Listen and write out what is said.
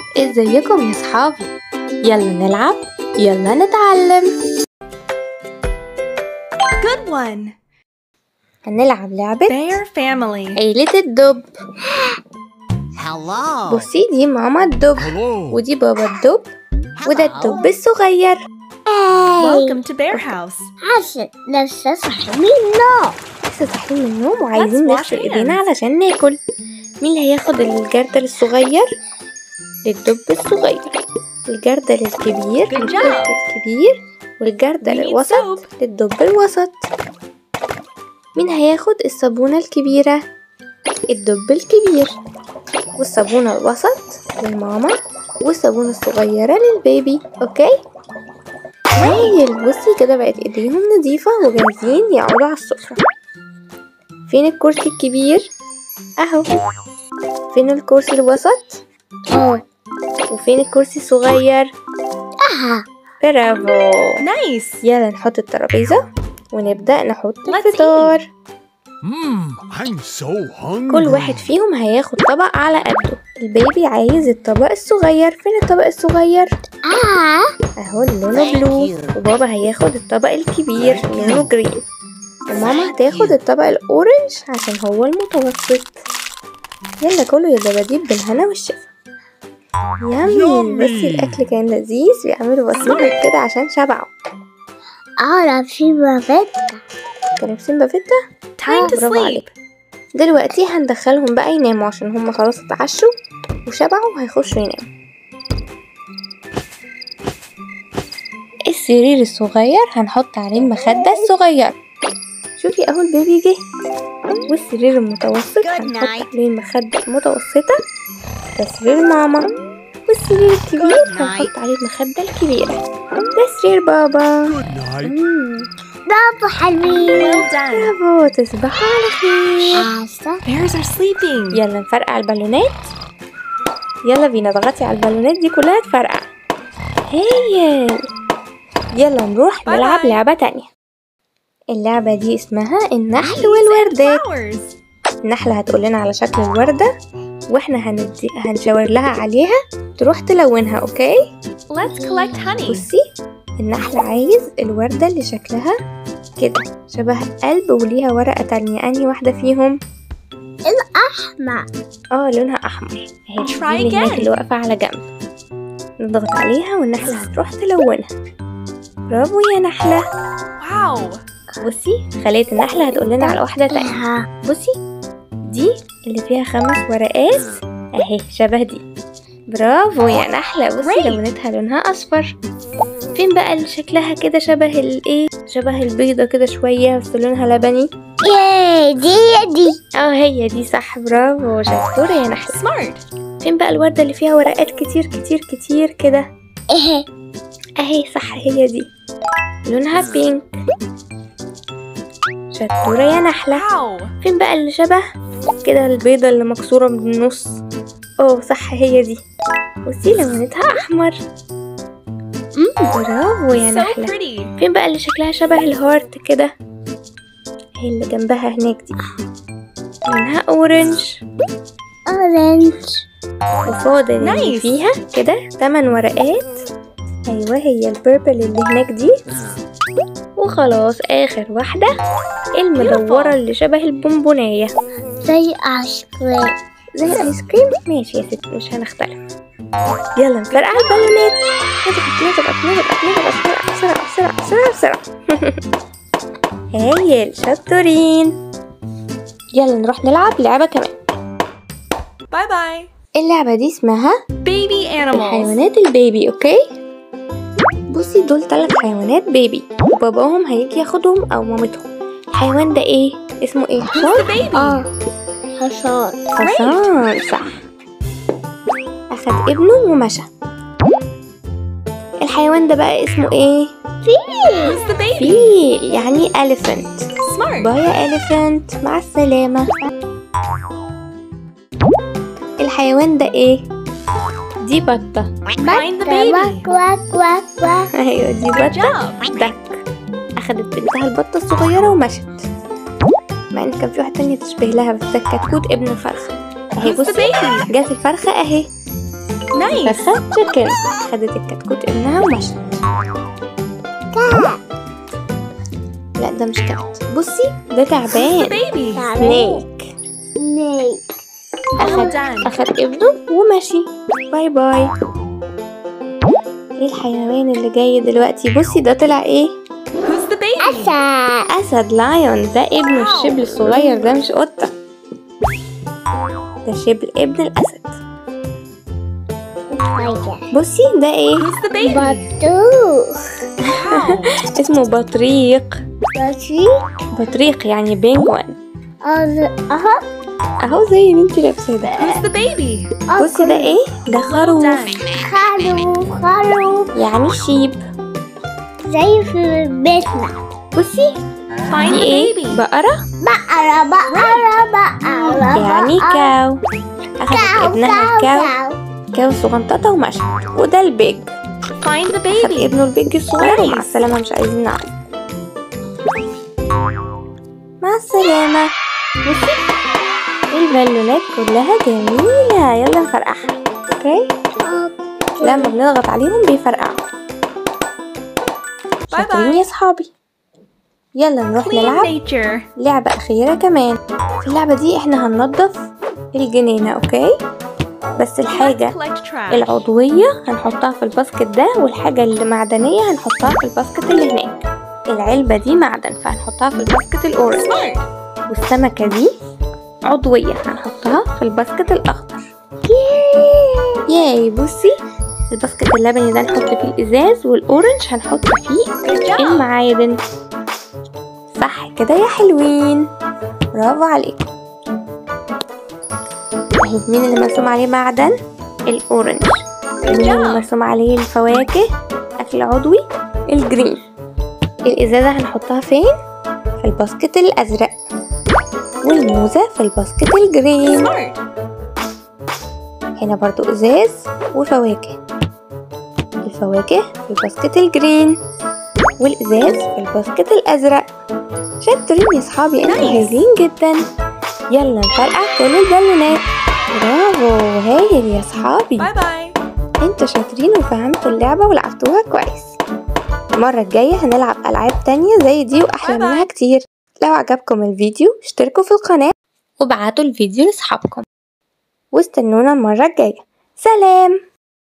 ازيكم يا صحابي يلا نلعب يلا نتعلم Good one. هنلعب لعبة Bear family. عيلة الدب Hello. بصي دي ماما الدب Hello. ودي بابا الدب وده الدب الصغير Welcome to Bear House. عشان لسه صاحي منه لسه صاحيين من النوم وعايزين Let's wash نغسل ايدينا hands. علشان ناكل مين اللي هياخد الجردل الصغير للدب الصغير الجردل الكبير Good للدب job. الكبير والجردل We need الوسط soap. للدب الوسط مين هياخد الصابونة الكبيرة الدب الكبير والصابونة الوسط للماما والصابونة الصغيرة للبيبي اوكي هايل بصي كده بقت ايديهم نظيفة وجاهزين يقعدوا على السفرة فين الكرسي الكبير اهو فين الكرسي الوسط اه وفين الكرسي الصغير اها برافو Nice. يلا نحط الترابيزة ونبدأ نحط Let's الفطار Mmm, I'm so hungry. كل واحد فيهم هياخد طبق على قده البيبي عايز الطبق الصغير فين الطبق الصغير اه اهو لونه بلو وبابا هياخد الطبق الكبير لونه جرين وماما هتاخد الطبق الاورنج عشان هو المتوسط يلا كله يا دباديب بالهنا والشفا يامي يامي. بصي الاكل كان لذيذ بيعملوا بصيلة كده عشان شبعوا اه في بابت كانوا لابسين بافيتا Time to برافو sleep. عليك دلوقتي هندخلهم بقى يناموا عشان هم خلاص اتعشوا وشبعوا وهيخشوا يناموا السرير الصغير هنحط عليه المخدة الصغير شوفي اهو البيبي جه والسرير المتوسط هنحط عليه المخدة المتوسطة ده سرير ماما والسرير الكبير هنحط عليه المخدة الكبيرة ده سرير بابا Good night. مم، بابا حلوين Well done. برافو تصبحوا على خير عسى Bears are sleeping. يلا نفرقع البالونات يلا بينا ضغطي على البالونات دي كلها تفرقع هايل يلا نروح باي نلعب باي. لعبة تانية اللعبة دي اسمها النحل Leaves and والوردات flowers. النحلة هتقول لنا على شكل الوردة واحنا هندي هنشاور لها عليها تروح تلونها اوكي Let's collect honey. بصي النحل عايز الوردة اللي شكلها كده شبه قلب وليها ورقة تانية انهي واحدة فيهم ما اه لونها احمر اهي Try دي اللي هناك again. اللي واقفه على جنب نضغط عليها والنحله هتروح تلونها برافو يا نحله Wow. بصي خلية النحله هتقول لنا على واحده تانية اها بصي دي اللي فيها خمس ورقات اهي شبه دي برافو يا نحله بصي Great. لونتها لونها اصفر فين بقى اللي شكلها كده شبه الايه شبه البيضه كده شويه بس لونها لبني ياي دي دي اه هي دي صح برافو شطوره يا نحله Smart. فين بقى الوردة اللي فيها ورقات كتير كتير كتير كده ايه اهي صح هي دي لونها بينك شطورة يا نحلة Wow. فين بقى اللي شبه كده البيضة اللي مكسورة من النص اوه صح هي دي بصي لونتها احمر مم، برافو يا So نحلة pretty. فين بقى اللي شكلها شبه الهارت كده هي اللي جنبها هناك دي لونها اورنج اورنج وفاضل اللي Nice. فيها كده تمن ورقات ايوه هي البيربل اللي هناك دي وخلاص اخر واحدة المدورة اللي شبه البونبونية زي ايس كريم زي الايس كريم ماشي يا ست مش هنختلف يلا نفرقع البالونات نضغط نضغط نضغط نضغط بسرعة بسرعة بسرعة بسرعة بسرعة هايل شطورين يلا نروح نلعب لعبة كمان Bye bye. اللعبة دي اسمها Baby animals. الحيوانات البيبي اوكي بصي دول ثلاث حيوانات بيبي وباباهم هيجي ياخدهم او مامتهم الحيوان ده ايه اسمه ايه Who's the baby? اه حصان حصان صح اخد ابنه ومشى الحيوان ده بقى اسمه ايه Who's the baby? فيل يعني elephant Smart. باي يا elephant مع السلامة الحيوان ده ايه دي بطة Find the واك baby. واك واك واك ايوه دي Good بطة job. دك اخدت بنتها البطة الصغيرة ومشت مع ان كان في واحدة تانية تشبه لها بس ده كتكوت ابن الفرخة اهي Who's the بصي baby? جت الفرخة اهي Nice. فرخة تشيكن خدت الكتكوت ابنها ومشت لا ده مش كات بصي ده The تعبان baby. سنيك Snake. أخد done. أخد ابنه ومشي باي باي ايه الحيوان اللي جاي دلوقتي بصي ده طلع ايه Who's the baby? Asa. أسد لايون ده ابن الشبل الصغير ده مش قطة ده شبل ابن الأسد Tiger. بصي ده ايه Who's the baby? Batu. Wow. اسمه بطريق Batu. بطريق يعني بينجوين Uh-huh. اهو زي اللي انتي لابساه ده Who's the baby? بصي ده ايه ده خروف Done. خروف خروف يعني شيب زي في بيتنا بصي Find دي the ايه baby. بقرة بقرة بقرة بقرة يعني كاو أخدت كاو ابنها كاو الكاو كاو كاو صغنططة ومشت وده البيج Find the خد baby. ابنه البيج الصغير ومع Nice. السلامة مش عايزين نعرف مع السلامة بصي البالونات كلها جميلة يلا نفرقعها اوكي لما بنضغط عليهم بيفرقعوا Bye شاطرين bye. يا صحابي يلا نروح Clean نلعب nature. لعبة أخيرة كمان في اللعبة دي احنا هننضف الجنينة اوكي بس الحاجة Collect trash. العضوية هنحطها في الباسكت ده والحاجة المعدنية هنحطها في الباسكت اللي هناك العلبة دي معدن فهنحطها في الباسكت الأورنج Smart. والسمكة دي عضوية هنحطها في الباسكت الأخضر ياي بصي الباسكت اللبني ده نحط فيه الإزاز والأورنج هنحط فيه Good job. المعادن صح كده يا حلوين برافو عليكم طيب مين اللي مرسوم عليه معدن الأورنج مين اللي job. مرسوم عليه الفواكه أكل عضوي الجرين الإزازة هنحطها فين في الباسكت الأزرق والموزة في الباسكت الجرين Smart. هنا برضو إزاز وفواكه الفواكه في الباسكت الجرين والإزاز في الباسكت الأزرق شاطرين يا صحابي انتوا Nice. هايلين جدا يلا نفرقع كل البالونات برافو هايل يا صحابي Bye bye. انتوا شاطرين وفهمتوا اللعبة ولعبتوها كويس المرة الجاية هنلعب ألعاب تانية زي دي وأحلى باي باي. منها كتير لو عجبكم الفيديو اشتركوا في القناة وابعتوا الفيديو لأصحابكم واستنونا المرة الجاية سلام